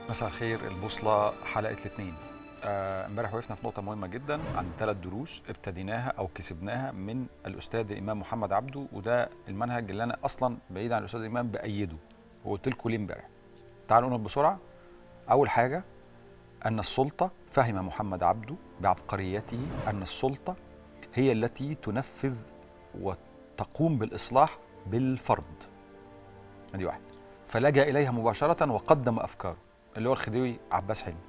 مساء الخير البوصلة حلقة الاثنين آه، امبارح وقفنا في نقطة مهمة جدا عن ثلاث دروس ابتديناها أو كسبناها من الأستاذ الإمام محمد عبده وده المنهج اللي أنا أصلا بعيد عن الأستاذ الإمام بأيده وقلت لكم ليه امبارح تعالوا نقول بسرعة أول حاجة أن السلطة فهم محمد عبده بعبقريته أن السلطة هي التي تنفذ وتقوم بالإصلاح بالفرض ادي واحد فلجأ إليها مباشرة وقدم أفكاره اللي هو الخديوي عباس حلمي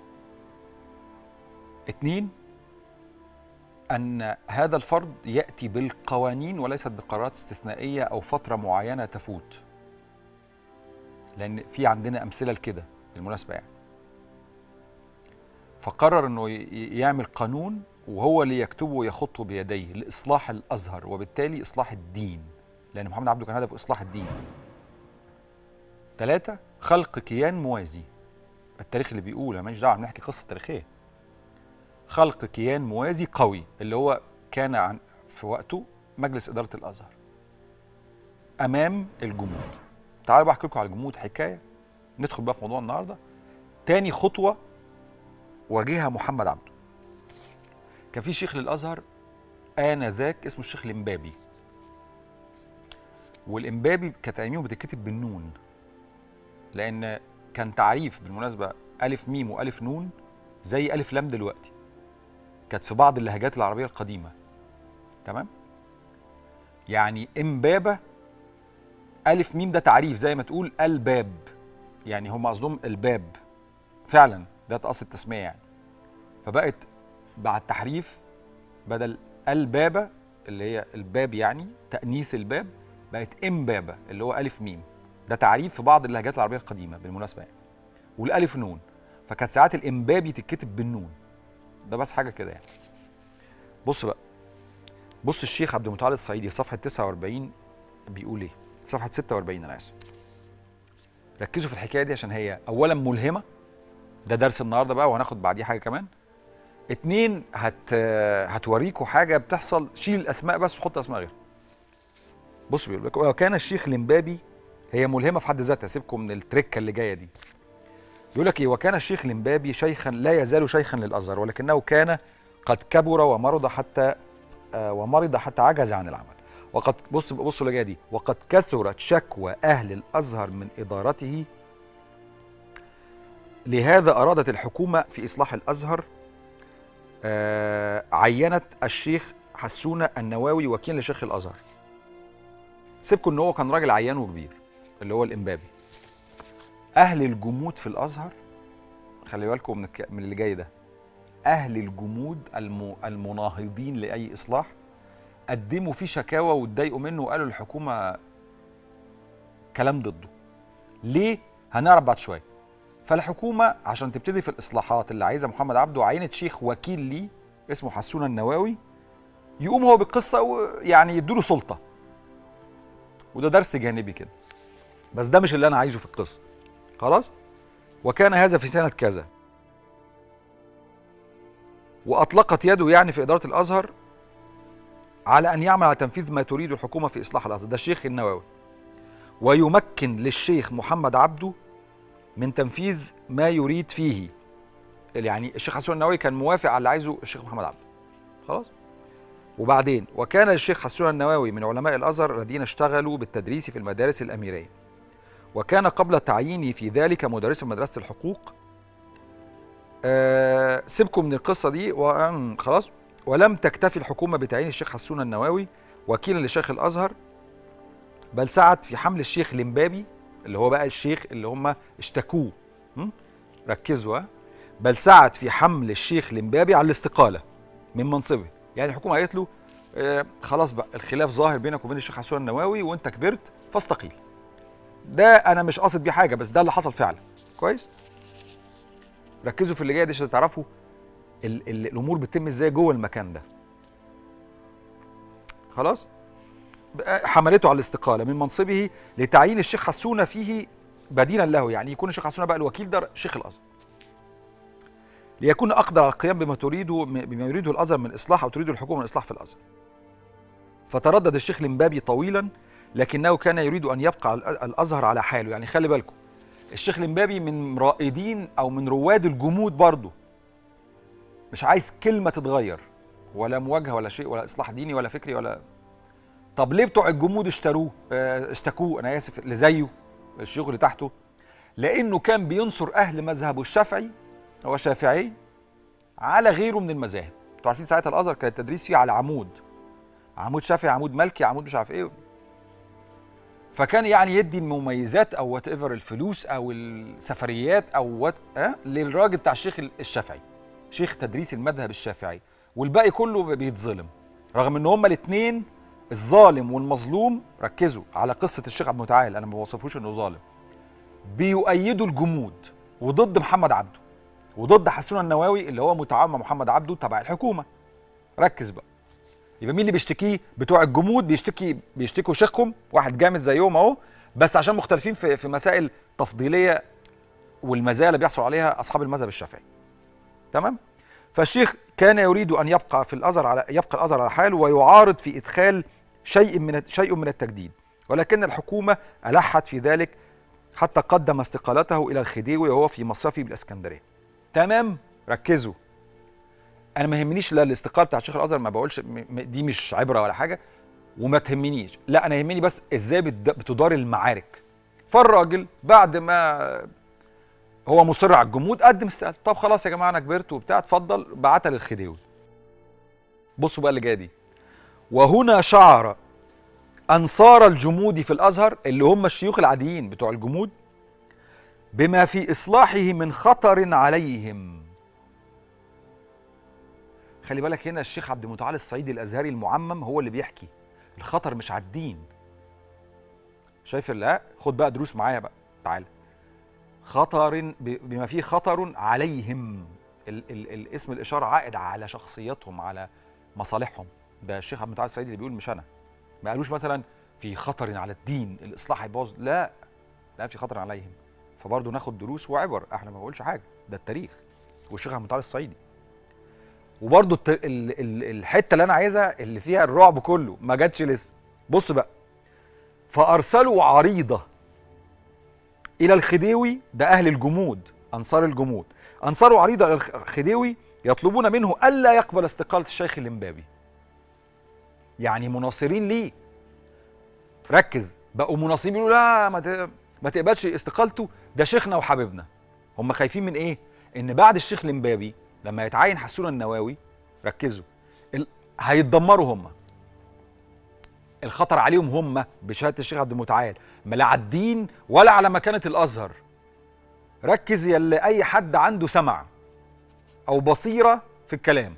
اتنين أن هذا الفرض يأتي بالقوانين وليست بقرارات استثنائية أو فترة معينة تفوت لأن في عندنا أمثلة لكده بالمناسبة يعني فقرر أنه ي- يعمل قانون وهو اللي يكتبه ويخطه بيديه لإصلاح الأزهر وبالتالي إصلاح الدين لأن محمد عبده كان هدفه إصلاح الدين ثلاثة خلق كيان موازي التاريخ اللي بيقول انا ماليش دعوه بنحكي قصه تاريخيه خلق كيان موازي قوي اللي هو كان عن في وقته مجلس اداره الازهر امام الجمود تعالوا بقى احكي لكم على الجمود حكايه ندخل بقى في موضوع النهارده تاني خطوه واجهها محمد عبده كان في شيخ للازهر انذاك اسمه الشيخ الامبابي والامبابي كانت اياميهم بتتكتب بالنون لان كان تعريف بالمناسبه الف ميم والف نون زي الف لام دلوقتي كانت في بعض اللهجات العربيه القديمه تمام يعني امبابه الف ميم ده تعريف زي ما تقول الباب يعني هم قصدهم الباب فعلا ده اصل التسميه يعني فبقت بعد تحريف بدل البابه اللي هي الباب يعني تانيث الباب بقت امبابه اللي هو الف ميم ده تعريف في بعض اللهجات العربيه القديمه بالمناسبه يعني والالف نون فكانت ساعات الامبابي تتكتب بالنون ده بس حاجه كده يعني بص بقى بص الشيخ عبد المتعال الصعيدي في صفحه 49 بيقول ايه في صفحه 46 انا اسف ركزوا في الحكايه دي عشان هي اولا ملهمه ده درس النهارده بقى وهناخد بعديه حاجه كمان اتنين هت هتوريكوا حاجه بتحصل شيل الاسماء بس وحط اسماء غيرها بص بيقول لك وكان الشيخ الامبابي هي ملهمه في حد ذاتها سيبكم من التركه اللي جايه دي يقول لك ايه وكان الشيخ الامبابي شيخا لا يزال شيخا للازهر ولكنه كان قد كبر ومرض حتى آه ومرض حتى عجز عن العمل وقد بص بصوا اللي جايه دي وقد كثرت شكوى اهل الازهر من ادارته لهذا ارادت الحكومه في اصلاح الازهر آه عينت الشيخ حسونه النواوي وكيل لشيخ الازهر سيبكم ان هو كان راجل عيان وكبير اللي هو الامبابي اهل الجمود في الازهر خلي بالكم من, الك... من اللي جاي ده اهل الجمود الم... المناهضين لاي اصلاح قدموا فيه شكاوى واتضايقوا منه وقالوا للحكومه كلام ضده ليه هنعرف بعد شويه فالحكومه عشان تبتدي في الاصلاحات اللي عايزها محمد عبده عينت شيخ وكيل ليه اسمه حسون النواوي يقوم هو بالقصه ويعني يدوله سلطه وده درس جانبي كده بس ده مش اللي انا عايزه في القصه خلاص وكان هذا في سنه كذا واطلقت يده يعني في اداره الازهر على ان يعمل على تنفيذ ما تريد الحكومه في اصلاح الازهر ده الشيخ النووي ويمكن للشيخ محمد عبده من تنفيذ ما يريد فيه يعني الشيخ حسون النووي كان موافق على اللي عايزه الشيخ محمد عبده خلاص وبعدين وكان الشيخ حسون النواوي من علماء الازهر الذين اشتغلوا بالتدريس في المدارس الاميريه وكان قبل تعييني في ذلك مدرسا مدرسه الحقوق آه سيبكم من القصه دي خلاص ولم تكتفي الحكومه بتعيين الشيخ حسون النواوي وكيلا لشيخ الازهر بل سعت في حمل الشيخ الامبابي اللي هو بقى الشيخ اللي هم اشتكوه م? ركزوا ها؟ بل سعت في حمل الشيخ الامبابي على الاستقاله من منصبه يعني الحكومه قالت له آه خلاص بقى الخلاف ظاهر بينك وبين الشيخ حسون النواوي وانت كبرت فاستقيل ده انا مش قاصد بيه حاجه بس ده اللي حصل فعلا كويس ركزوا في اللي جاي ده عشان تعرفوا ال ال الامور بتتم ازاي جوه المكان ده خلاص حملته على الاستقاله من منصبه لتعيين الشيخ حسونه فيه بديلا له يعني يكون الشيخ حسونه بقى الوكيل ده شيخ الازهر ليكون اقدر على القيام بما تريده بما يريده الازهر من اصلاح او تريده الحكومه من اصلاح في الازهر فتردد الشيخ الامبابي طويلا لكنه كان يريد ان يبقى الازهر على حاله يعني خلي بالكم الشيخ الامبابي من رائدين او من رواد الجمود برضه مش عايز كلمه تتغير ولا مواجهه ولا شيء ولا اصلاح ديني ولا فكري ولا طب ليه بتوع الجمود اشتروه اه اشتكوه انا اسف اللي زيه الشيوخ اللي تحته لانه كان بينصر اهل مذهبه الشافعي هو شافعي على غيره من المذاهب انتوا عارفين ساعتها الازهر كان التدريس فيه على عمود عمود شافعي عمود مالكي عمود مش عارف ايه فكان يعني يدي المميزات او وات ايفر الفلوس او السفريات او وات أه؟ للراجل بتاع الشيخ الشافعي شيخ تدريس المذهب الشافعي والباقي كله بيتظلم رغم ان هما الاثنين الظالم والمظلوم ركزوا على قصه الشيخ عبد المتعال انا ما بوصفوش انه ظالم بيؤيدوا الجمود وضد محمد عبده وضد حسون النواوي اللي هو متعاون مع محمد عبده تبع الحكومه ركز بقى يبقى مين اللي بيشتكيه بتوع الجمود بيشتكي بيشتكوا شيخهم واحد جامد زيهم اهو بس عشان مختلفين في في مسائل تفضيليه والمزايا اللي بيحصل عليها اصحاب المذهب الشافعي تمام فالشيخ كان يريد ان يبقى في الازهر على يبقى الازهر على حاله ويعارض في ادخال شيء من شيء من التجديد ولكن الحكومه الحت في ذلك حتى قدم استقالته الى الخديوي وهو في مصرفي بالاسكندريه تمام ركزوا انا ما يهمنيش لا الاستقاله بتاع شيخ الازهر ما بقولش دي مش عبره ولا حاجه وما تهمنيش لا انا يهمني بس ازاي بتدار المعارك فالراجل بعد ما هو مصر على الجمود قدم استقالته طب خلاص يا جماعه انا كبرت وبتاع اتفضل بعتها للخديوي بصوا بقى اللي جايه دي وهنا شعر انصار الجمود في الازهر اللي هم الشيوخ العاديين بتوع الجمود بما في اصلاحه من خطر عليهم خلي بالك هنا الشيخ عبد المتعال الصعيدي الازهري المعمم هو اللي بيحكي الخطر مش على الدين شايف لا خد بقى دروس معايا بقى تعال خطر بما فيه خطر عليهم ال ال الاسم الاشاره عائد على شخصيتهم على مصالحهم ده الشيخ عبد المتعال الصعيدي اللي بيقول مش انا ما قالوش مثلا في خطر على الدين الاصلاح هيبوظ لا لا في خطر عليهم فبرضه ناخد دروس وعبر احنا ما بقولش حاجه ده التاريخ والشيخ عبد المتعال الصعيدي وبرضه الحته اللي انا عايزها اللي فيها الرعب كله ما جاتش لسه بص بقى فارسلوا عريضه الى الخديوي ده اهل الجمود انصار الجمود انصاروا عريضه الى الخديوي يطلبون منه الا يقبل استقاله الشيخ الامبابي يعني مناصرين ليه ركز بقوا مناصرين يقولوا لا ما ما تقبلش استقالته ده شيخنا وحبيبنا هم خايفين من ايه ان بعد الشيخ الامبابي لما يتعين حسون النواوي ركزوا ال... هيتدمروا هم الخطر عليهم هم بشهاده الشيخ عبد المتعال ما لا على الدين ولا على مكانه الازهر ركز يا اللي اي حد عنده سمع او بصيره في الكلام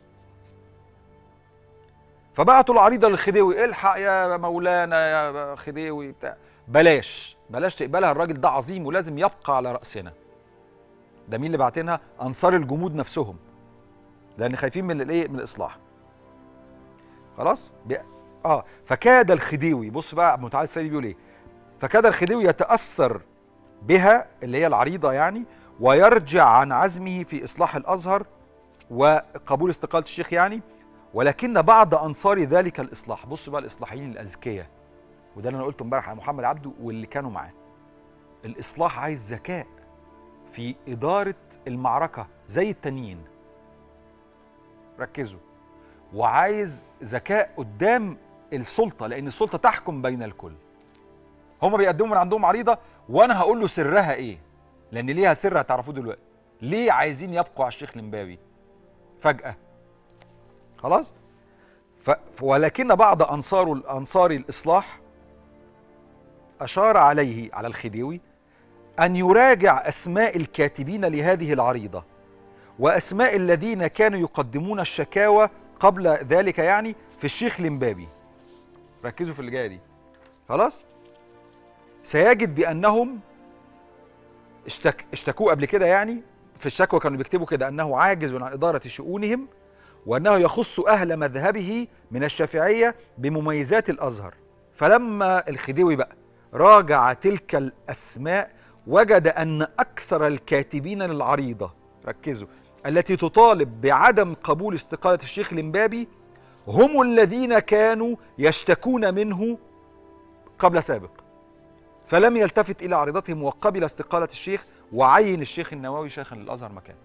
فبعتوا العريضه للخديوي الحق يا مولانا يا خديوي بتاع بلاش بلاش تقبلها الراجل ده عظيم ولازم يبقى على راسنا ده مين اللي بعتينها انصار الجمود نفسهم لان خايفين من الايه من الاصلاح خلاص بي... اه فكاد الخديوي بص بقى ابو متعال السيدي بيقول ايه فكاد الخديوي يتاثر بها اللي هي العريضه يعني ويرجع عن عزمه في اصلاح الازهر وقبول استقاله الشيخ يعني ولكن بعض انصار ذلك الاصلاح بص بقى الاصلاحيين الاذكياء وده اللي انا قلته امبارح على محمد عبده واللي كانوا معاه الاصلاح عايز ذكاء في إدارة المعركة زي التانيين ركزوا وعايز ذكاء قدام السلطة لأن السلطة تحكم بين الكل هما بيقدموا من عندهم عريضة وأنا هقول له سرها إيه لأن ليها سر هتعرفوه دلوقتي ليه عايزين يبقوا على الشيخ الإمبابي فجأة خلاص ف... ولكن بعض أنصار أنصار الإصلاح أشار عليه على الخديوي أن يراجع أسماء الكاتبين لهذه العريضة وأسماء الذين كانوا يقدمون الشكاوى قبل ذلك يعني في الشيخ الإمبابي ركزوا في اللي جاية دي خلاص سيجد بأنهم اشتك اشتكوا قبل كده يعني في الشكوى كانوا بيكتبوا كده أنه عاجز عن إدارة شؤونهم وأنه يخص أهل مذهبه من الشافعية بمميزات الأزهر فلما الخديوي بقى راجع تلك الأسماء وجد أن أكثر الكاتبين للعريضة ركزوا التي تطالب بعدم قبول استقالة الشيخ الإمبابي هم الذين كانوا يشتكون منه قبل سابق فلم يلتفت الى عريضتهم وقبل استقاله الشيخ وعين الشيخ النووي شيخا للازهر مكانه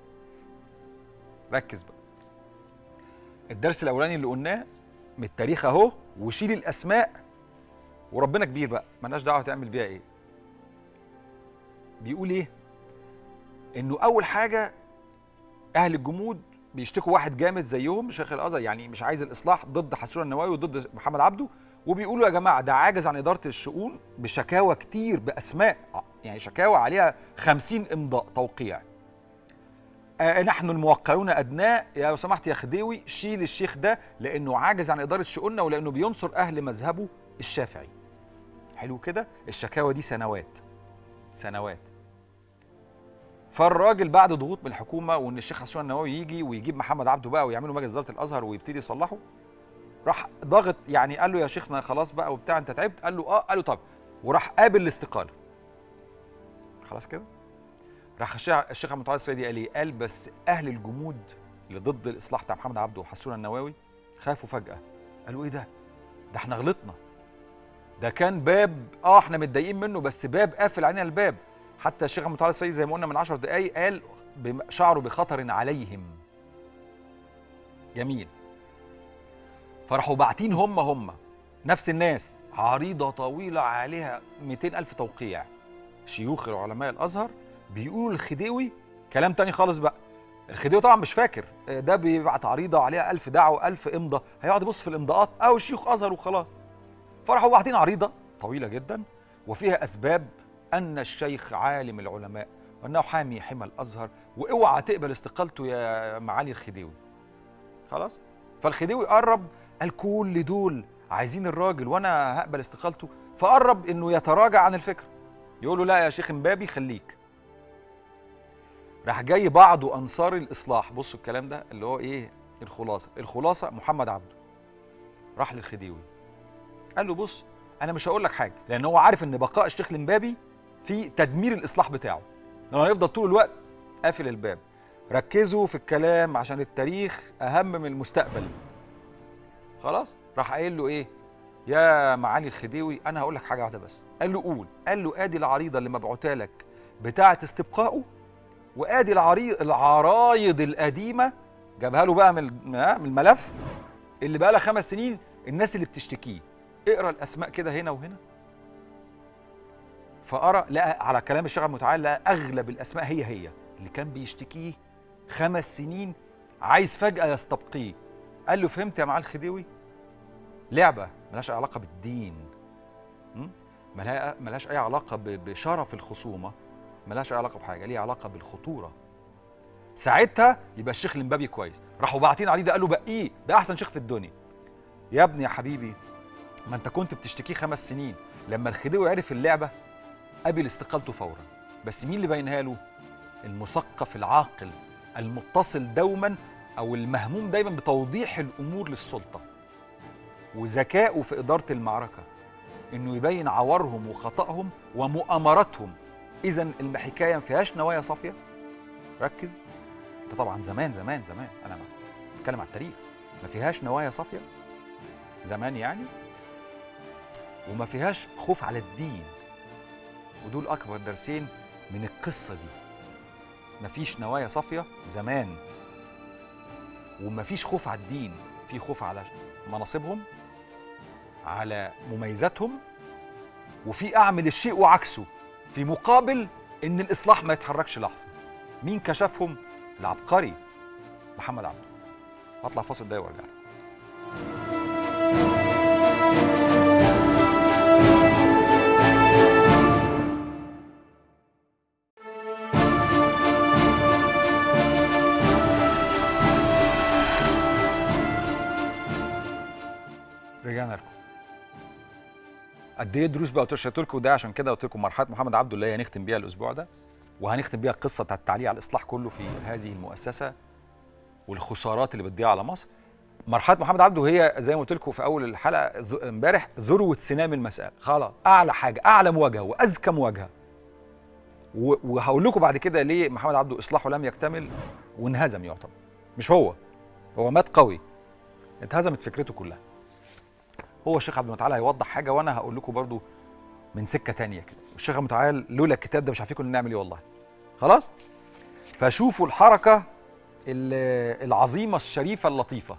ركز بقى الدرس الاولاني اللي قلناه من التاريخ اهو وشيل الاسماء وربنا كبير بقى مالناش دعوه تعمل بيها ايه بيقول ايه انه اول حاجه اهل الجمود بيشتكوا واحد جامد زيهم شيخ الازهر يعني مش عايز الاصلاح ضد حسون النواوي وضد محمد عبده وبيقولوا يا جماعه ده عاجز عن اداره الشؤون بشكاوى كتير باسماء يعني شكاوى عليها خمسين امضاء توقيع آه نحن الموقعون ادناه يا لو سمحت يا خديوي شيل الشيخ ده لانه عاجز عن اداره شؤوننا ولانه بينصر اهل مذهبه الشافعي حلو كده الشكاوى دي سنوات سنوات فالراجل بعد ضغوط من الحكومه وان الشيخ حسون النووي يجي ويجيب محمد عبده بقى ويعملوا مجلس اداره الازهر ويبتدي يصلحوا راح ضاغط يعني قال له يا شيخنا خلاص بقى وبتاع انت تعبت قال له اه قال له طب وراح قابل الاستقاله خلاص كده راح الشيخ الشيخ عبد المتعال السيدي قال ايه قال بس اهل الجمود اللي ضد الاصلاح بتاع محمد عبده وحسون النووي خافوا فجاه قالوا ايه ده ده احنا غلطنا ده كان باب اه احنا متضايقين منه بس باب قافل علينا الباب حتى الشيخ عبد المتعال السيد زي ما قلنا من 10 دقايق قال شعروا بخطر عليهم جميل فراحوا باعتين هم هم نفس الناس عريضة طويلة عليها 200 ألف توقيع شيوخ العلماء الأزهر بيقولوا الخديوي كلام تاني خالص بقى الخديوي طبعا مش فاكر ده بيبعت عريضة عليها ألف دعوة ألف إمضة هيقعد يبص في الإمضاءات أو شيوخ أزهر وخلاص فراحوا باعتين عريضة طويلة جدا وفيها أسباب أن الشيخ عالم العلماء وأنه حامي حمى الأزهر وأوعى تقبل استقالته يا معالي الخديوي خلاص فالخديوي قرب قال كل دول عايزين الراجل وانا هقبل استقالته فقرب انه يتراجع عن الفكره يقول له لا يا شيخ امبابي خليك راح جاي بعض انصار الاصلاح بصوا الكلام ده اللي هو ايه الخلاصه الخلاصه محمد عبده راح للخديوي قال له بص انا مش هقول لك حاجه لان هو عارف ان بقاء الشيخ الامبابي في تدمير الاصلاح بتاعه لانه هيفضل طول الوقت قافل الباب ركزوا في الكلام عشان التاريخ اهم من المستقبل خلاص راح قايل له ايه يا معالي الخديوي انا هقول لك حاجه واحده بس قال له قول قال له ادي العريضه اللي مبعوته لك بتاعه استبقائه وادي العريض العرايض القديمه جابها له بقى من من الملف اللي بقى لها خمس سنين الناس اللي بتشتكيه اقرا الاسماء كده هنا وهنا فقرا لقى على كلام الشيخ المتعال لقى اغلب الاسماء هي هي اللي كان بيشتكيه خمس سنين عايز فجاه يستبقيه قال له فهمت يا معالي الخديوي لعبه ملهاش اي علاقه بالدين ملهاش اي علاقه بشرف الخصومه ملهاش اي علاقه بحاجه ليها علاقه بالخطوره ساعتها يبقى الشيخ الامبابي كويس راحوا باعتين عليه ده قالوا بقيه ده احسن شيخ في الدنيا يا ابني يا حبيبي ما انت كنت بتشتكيه خمس سنين لما الخديوي عرف اللعبه قبل استقالته فورا بس مين اللي بينها له المثقف العاقل المتصل دوما او المهموم دايما بتوضيح الامور للسلطه وذكائه في اداره المعركه انه يبين عورهم وخطأهم ومؤامراتهم اذا الحكايه ما فيهاش نوايا صافيه ركز ده طبعا زمان زمان زمان انا بتكلم على التاريخ ما فيهاش نوايا صافيه زمان يعني وما فيهاش خوف على الدين ودول اكبر درسين من القصه دي مفيش نوايا صافيه زمان ومفيش خوف على الدين في خوف على مناصبهم على مميزاتهم وفي اعمل الشيء وعكسه في مقابل ان الاصلاح ما يتحركش لحظه مين كشفهم العبقري محمد عبده هطلع فاصل ده وارجع رجعنا لكم قد ايه دروس بقى قلت لكم ده عشان كده قلت لكم مرحله محمد عبده اللي هي هنختم بيها الاسبوع ده وهنختم بيها القصه بتاعت التعليق على الاصلاح كله في هذه المؤسسه والخسارات اللي بتضيع على مصر مرحله محمد عبده هي زي ما قلت لكم في اول الحلقه امبارح ذروه سنام المساله خلاص اعلى حاجه اعلى مواجهه واذكى مواجهه وهقول لكم بعد كده ليه محمد عبده اصلاحه لم يكتمل وانهزم يعتبر مش هو هو مات قوي اتهزمت فكرته كلها هو الشيخ عبد المتعال هيوضح حاجه وانا هقول لكم برضو من سكه تانية كده الشيخ أبو متعال لولا الكتاب ده مش عارفين كنا نعمل ايه والله خلاص فشوفوا الحركه ال- العظيمه الشريفه اللطيفه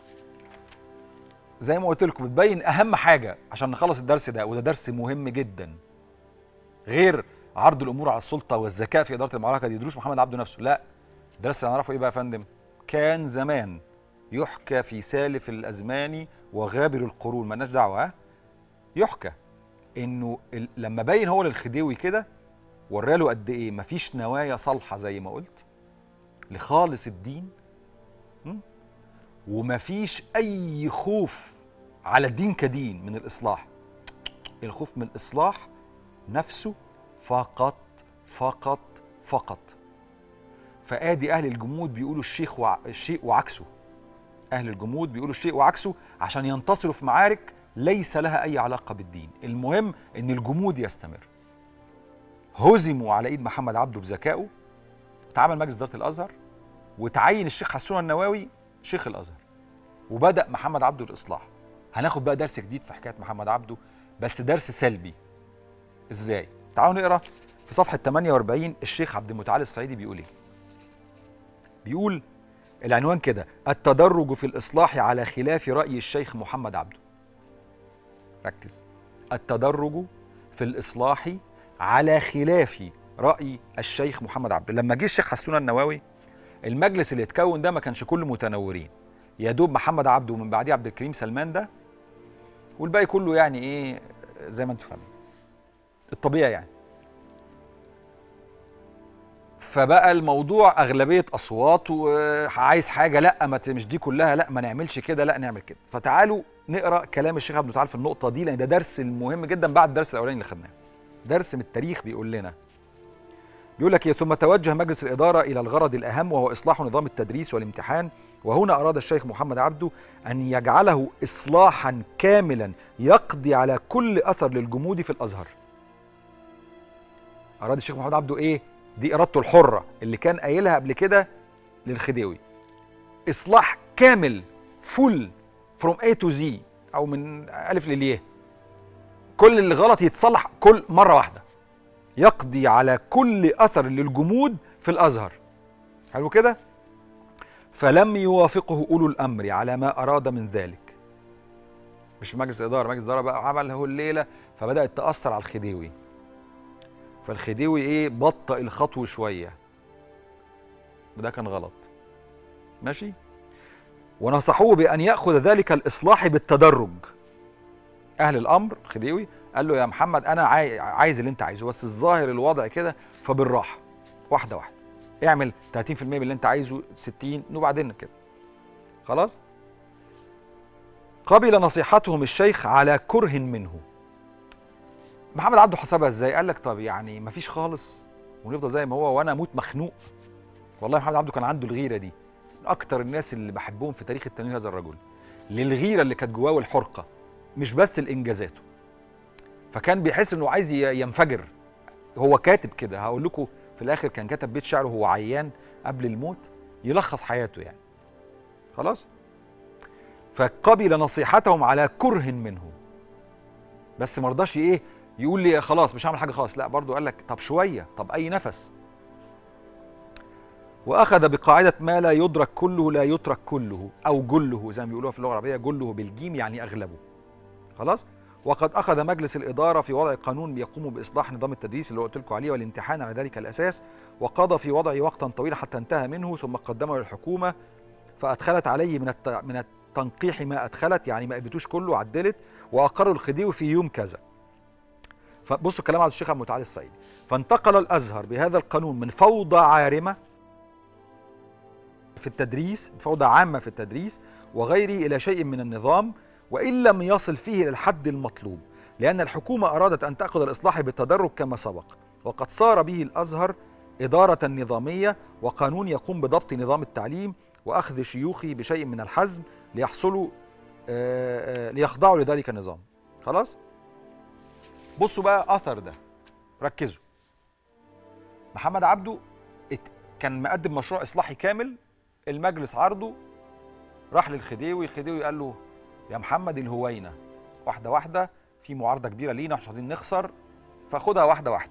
زي ما قلت لكم بتبين اهم حاجه عشان نخلص الدرس ده وده درس مهم جدا غير عرض الامور على السلطه والذكاء في اداره المعركه دي دروس محمد عبده نفسه لا الدرس اللي هنعرفه ايه بقى يا فندم كان زمان يحكى في سالف الازمان وغابر القرون مالناش دعوه ها يحكى انه ال- لما باين هو للخديوي كده وراله قد ايه مفيش نوايا صالحه زي ما قلت لخالص الدين م? ومفيش اي خوف على الدين كدين من الاصلاح الخوف من الاصلاح نفسه فقط فقط فقط فادي اهل الجمود بيقولوا الشيخ وع... الشيء وعكسه اهل الجمود بيقولوا الشيء وعكسه عشان ينتصروا في معارك ليس لها اي علاقه بالدين المهم ان الجمود يستمر هزموا على ايد محمد عبده بذكائه اتعمل مجلس اداره الازهر وتعين الشيخ حسون النواوي شيخ الازهر وبدا محمد عبده الاصلاح هناخد بقى درس جديد في حكايه محمد عبده بس درس سلبي ازاي تعالوا نقرا في صفحه 48 الشيخ عبد المتعال الصعيدي بيقول ايه بيقول العنوان كده التدرج في الاصلاح على خلاف راي الشيخ محمد عبده ركز التدرج في الاصلاح على خلاف راي الشيخ محمد عبده لما جه الشيخ حسون النواوي المجلس اللي اتكون ده ما كانش كله متنورين يا دوب محمد عبده ومن بعديه عبد الكريم سلمان ده والباقي كله يعني ايه زي ما انتم فاهمين الطبيعي يعني فبقى الموضوع اغلبيه اصوات وعايز حاجه لا ما ت- مش دي كلها لا ما نعملش كده لا نعمل كده فتعالوا نقرا كلام الشيخ عبد التعال في النقطه دي لان ده درس مهم جدا بعد الدرس الاولاني اللي خدناه درس من التاريخ بيقول لنا بيقول لك إيه، ثم توجه مجلس الإدارة إلى الغرض الأهم وهو إصلاح نظام التدريس والامتحان وهنا أراد الشيخ محمد عبده أن يجعله إصلاحا كاملا يقضي على كل أثر للجمود في الأزهر أراد الشيخ محمد عبده إيه؟ دي إرادته الحرة اللي كان قايلها قبل كده للخديوي إصلاح كامل فول فروم A to Z أو من ألف للياء كل اللي غلط يتصلح كل مرة واحدة يقضي على كل اثر للجمود في الازهر حلو كده فلم يوافقه اولو الامر على ما اراد من ذلك مش مجلس اداره مجلس اداره بقى عمله الليله فبدات تاثر على الخديوي فالخديوي ايه بطأ الخطو شويه وده كان غلط ماشي ونصحوه بان ياخذ ذلك الاصلاح بالتدرج اهل الامر الخديوي قال له يا محمد انا عاي- عايز اللي انت عايزه بس الظاهر الوضع كده فبالراحه واحده واحده اعمل 30% من اللي انت عايزه 60 وبعدين كده خلاص قبل نصيحتهم الشيخ على كره منه محمد عبده حسبها ازاي قال لك طب يعني مفيش خالص ونفضل زي ما هو وانا اموت مخنوق والله محمد عبده كان عنده الغيره دي من اكتر الناس اللي بحبهم في تاريخ التنوير هذا الرجل للغيره اللي كانت جواه والحرقه مش بس الانجازاته فكان بيحس انه عايز ي- ينفجر هو كاتب كده هقول لكم في الاخر كان كتب بيت شعر وهو عيان قبل الموت يلخص حياته يعني خلاص فقبل نصيحتهم على كره منه بس ما رضاش ايه يقول لي خلاص مش هعمل حاجه خالص لا برضه قال لك طب شويه طب اي نفس واخذ بقاعده ما لا يدرك كله لا يترك كله او جله زي ما بيقولوها في اللغه العربيه جله بالجيم يعني اغلبه خلاص وقد اخذ مجلس الاداره في وضع قانون يقوم باصلاح نظام التدريس اللي قلت لكم عليه والامتحان على ذلك الاساس وقضى في وضعه وقتا طويلا حتى انتهى منه ثم قدمه للحكومه فادخلت عليه من الت... من التنقيح ما ادخلت يعني ما قبلتوش كله عدلت واقروا الخديوي في يوم كذا فبصوا كلام عبد الشيخ عبد المتعال الصعيدي فانتقل الازهر بهذا القانون من فوضى عارمه في التدريس فوضى عامه في التدريس وغيره الى شيء من النظام وان لم يصل فيه الى الحد المطلوب لان الحكومه ارادت ان تاخذ الاصلاح بالتدرج كما سبق وقد صار به الازهر اداره نظاميه وقانون يقوم بضبط نظام التعليم واخذ شيوخه بشيء من الحزم ليحصلوا آه، آه، ليخضعوا لذلك النظام خلاص بصوا بقى اثر ده ركزوا محمد عبده ات- كان مقدم مشروع اصلاحي كامل المجلس عرضه راح للخديوي الخديوي قال له يا محمد الهوينه واحده واحده في معارضه كبيره لينا مش عايزين نخسر فخدها واحده واحده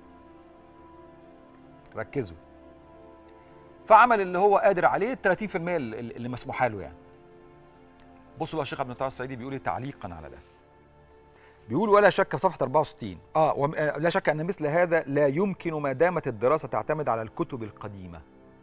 ركزوا فعمل اللي هو قادر عليه ال 30% اللي اللي مسموحه له يعني بصوا بقى الشيخ عبد الطاهر السعيدي بيقول إيه تعليقا على ده بيقول ولا شك في صفحه 64 اه وم- آه، لا شك ان مثل هذا لا يمكن ما دامت الدراسه تعتمد على الكتب القديمه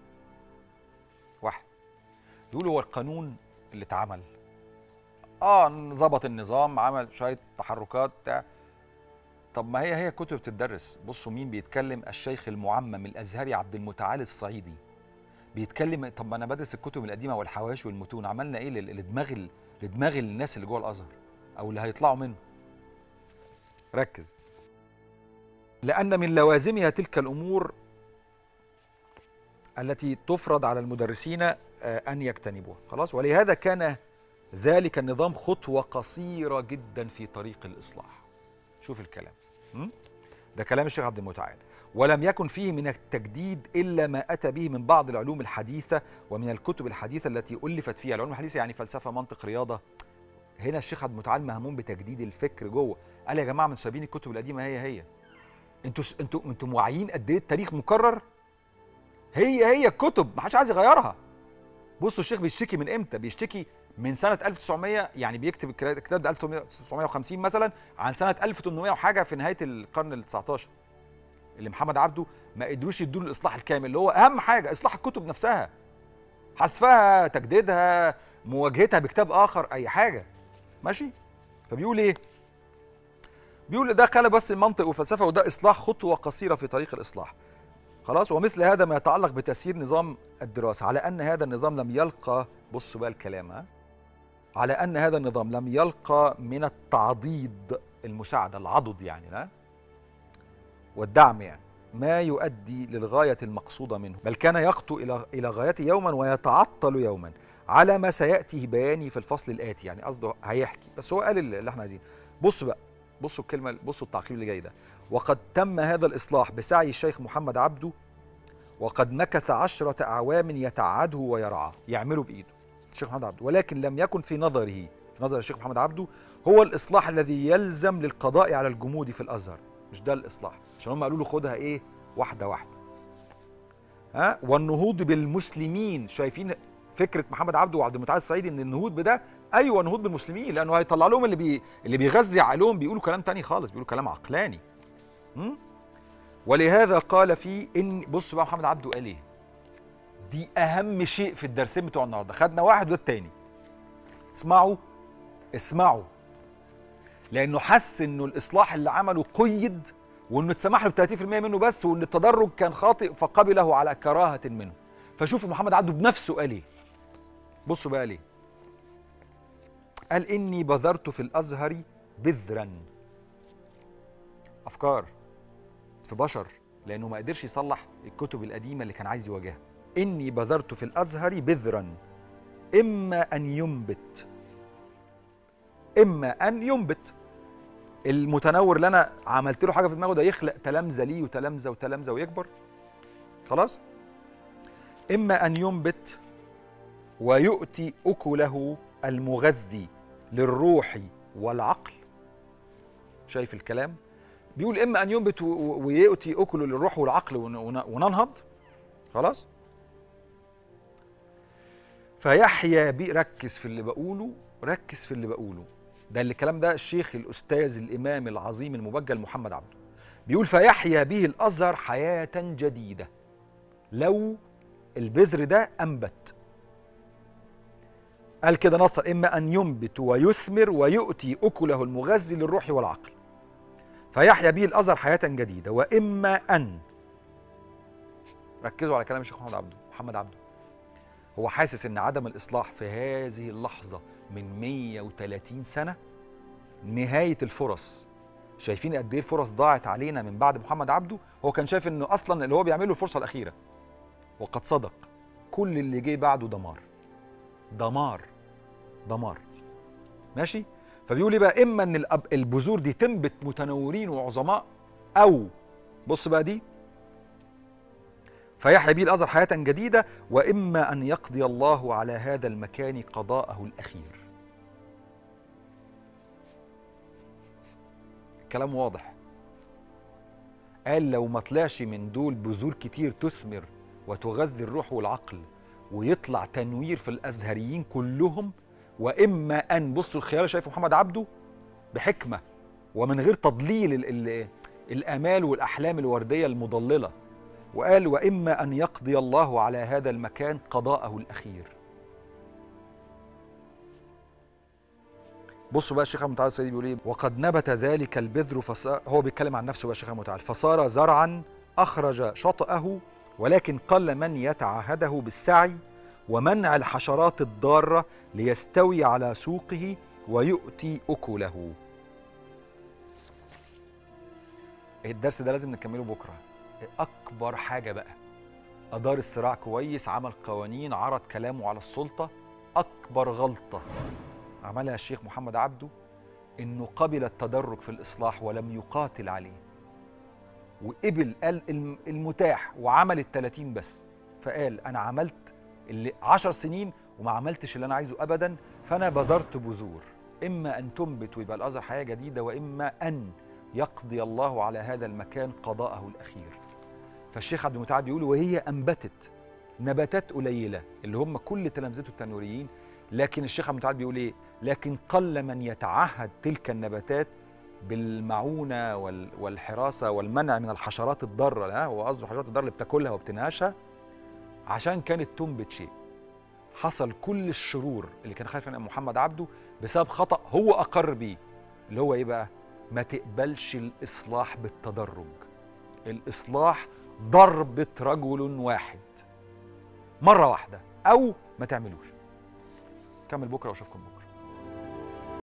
واحد بيقول هو القانون اللي اتعمل اه ظبط النظام عمل شويه تحركات بتاع طب ما هي هي كتب بتدرس بصوا مين بيتكلم الشيخ المعمم الازهري عبد المتعال الصعيدي بيتكلم طب ما انا بدرس الكتب القديمه والحواشي والمتون عملنا ايه لل- لدماغ ال- لدماغ الناس اللي جوه الازهر او اللي هيطلعوا منه ركز لان من لوازمها تلك الامور التي تفرض على المدرسين آه، ان يجتنبوها خلاص ولهذا كان ذلك النظام خطوه قصيره جدا في طريق الاصلاح شوف الكلام م? ده كلام الشيخ عبد المتعال ولم يكن فيه من التجديد الا ما اتى به من بعض العلوم الحديثه ومن الكتب الحديثه التي الفت فيها العلوم الحديثه يعني فلسفه منطق رياضه هنا الشيخ عبد المتعال مهموم بتجديد الفكر جوه قال يا جماعه من سابين الكتب القديمه هي هي انتوا س- انتوا انتوا واعيين قد ايه التاريخ مكرر هي هي الكتب ما حدش عايز يغيرها بصوا الشيخ بيشتكي من امتى بيشتكي من سنه 1900 يعني بيكتب الكلا- الكتاب ده 1950 مثلا عن سنه 1800 وحاجه في نهايه القرن ال 19 اللي محمد عبده ما قدروش يدوا له الاصلاح الكامل اللي هو اهم حاجه اصلاح الكتب نفسها حذفها تجديدها مواجهتها بكتاب اخر اي حاجه ماشي فبيقول ايه بيقول ده خلى بس المنطق والفلسفه وده اصلاح خطوه قصيره في طريق الاصلاح خلاص ومثل هذا ما يتعلق بتسيير نظام الدراسه على ان هذا النظام لم يلقى بصوا بقى الكلام ها على ان هذا النظام لم يلقى من التعضيد المساعده العضد يعني لا والدعم يعني ما يؤدي للغايه المقصوده منه بل كان يخطو الى الى غايته يوما ويتعطل يوما على ما سياتي بياني في الفصل الاتي يعني قصده هيحكي بس هو قال اللي احنا عايزينه بصوا بقى بصوا الكلمه بصوا التعقيب اللي جاي ده وقد تم هذا الاصلاح بسعي الشيخ محمد عبده وقد مكث عشرة أعوام يتعاده ويرعاه يعمله بإيده الشيخ محمد عبده ولكن لم يكن في نظره في نظر الشيخ محمد عبده هو الإصلاح الذي يلزم للقضاء على الجمود في الأزهر مش ده الإصلاح عشان هم قالوا له خدها إيه واحدة واحدة ها والنهوض بالمسلمين شايفين فكرة محمد عبده وعبد المتعال الصعيدي إن النهوض بده أيوه نهوض بالمسلمين لأنه هيطلع لهم اللي بي اللي بيغذي عقلهم بيقولوا كلام تاني خالص بيقولوا كلام عقلاني م? ولهذا قال في ان بص بقى محمد عبده قال ايه دي اهم شيء في الدرسين بتوع النهارده خدنا واحد وده التاني اسمعوا اسمعوا لانه حس انه الاصلاح اللي عمله قيد وانه اتسمح له ب 30% منه بس وان التدرج كان خاطئ فقبله على كراهه منه فشوفوا محمد عبده بنفسه قال ايه بصوا بقى ليه قال اني بذرت في الازهر بذرا افكار في بشر لانه ما قدرش يصلح الكتب القديمه اللي كان عايز يواجهها اني بذرت في الازهر بذرا اما ان ينبت اما ان ينبت المتنور اللي انا عملت له حاجه في دماغه ده يخلق تلامذه ليه وتلامذه وتلامذه ويكبر خلاص اما ان ينبت ويؤتي اكله المغذي للروح والعقل شايف الكلام بيقول اما ان ينبت و- و- ويؤتي اكله للروح والعقل ون- ون- وننهض خلاص فيحيا بي ركز في اللي بقوله ركز في اللي بقوله ده اللي الكلام ده الشيخ الاستاذ الامام العظيم المبجل محمد عبده بيقول فيحيا به الازهر حياه جديده لو البذر ده انبت قال كده نصر اما ان ينبت ويثمر ويؤتي اكله المغذي للروح والعقل فيحيا به الازهر حياه جديده واما ان ركزوا على كلام الشيخ محمد عبده محمد عبده هو حاسس ان عدم الاصلاح في هذه اللحظه من 130 سنه نهايه الفرص شايفين قد ايه الفرص ضاعت علينا من بعد محمد عبده هو كان شايف انه اصلا اللي هو بيعمله الفرصه الاخيره وقد صدق كل اللي جه بعده دمار دمار دمار ماشي فبيقول ايه بقى اما ان الأب- البذور دي تنبت متنورين وعظماء او بص بقى دي فيحيا به الازهر حياه جديده واما ان يقضي الله على هذا المكان قضاءه الاخير كلام واضح قال لو ما طلعش من دول بذور كتير تثمر وتغذي الروح والعقل ويطلع تنوير في الازهريين كلهم واما ان بصوا الخيار اللي شايفه محمد عبده بحكمه ومن غير تضليل ال ال الامال والاحلام الورديه المضلله وقال واما ان يقضي الله على هذا المكان قضاءه الاخير بصوا بقى الشيخ المتعال السيدي بيقول ايه وقد نبت ذلك البذر فصار هو بيتكلم عن نفسه بقى الشيخ المتعال فصار زرعا اخرج شطأه ولكن قل من يتعهده بالسعي ومنع الحشرات الضاره ليستوي على سوقه ويؤتي اكله الدرس ده لازم نكمله بكره اكبر حاجه بقى ادار الصراع كويس عمل قوانين عرض كلامه على السلطه اكبر غلطه عملها الشيخ محمد عبده انه قبل التدرج في الاصلاح ولم يقاتل عليه وقبل قال الم- المتاح وعمل ال 30 بس فقال انا عملت اللي 10 سنين وما عملتش اللي انا عايزه ابدا فانا بذرت بذور اما ان تنبت ويبقى الازهر حياه جديده واما ان يقضي الله على هذا المكان قضاءه الاخير فالشيخ عبد المتعال بيقول وهي انبتت نباتات قليله اللي هم كل تلامذته التنوريين لكن الشيخ عبد المتعال بيقول ايه لكن قل من يتعهد تلك النباتات بالمعونه وال- والحراسه والمنع من الحشرات الضاره لا هو قصده الحشرات الضاره اللي بتاكلها وبتنهشها عشان كانت تنبت شيء حصل كل الشرور اللي كان خايف منها محمد عبده بسبب خطأ هو أقر بيه اللي هو إيه بقى؟ ما تقبلش الإصلاح بالتدرج الإصلاح ضربة رجل واحد مرة واحدة أو ما تعملوش كمل بكرة وأشوفكم بكرة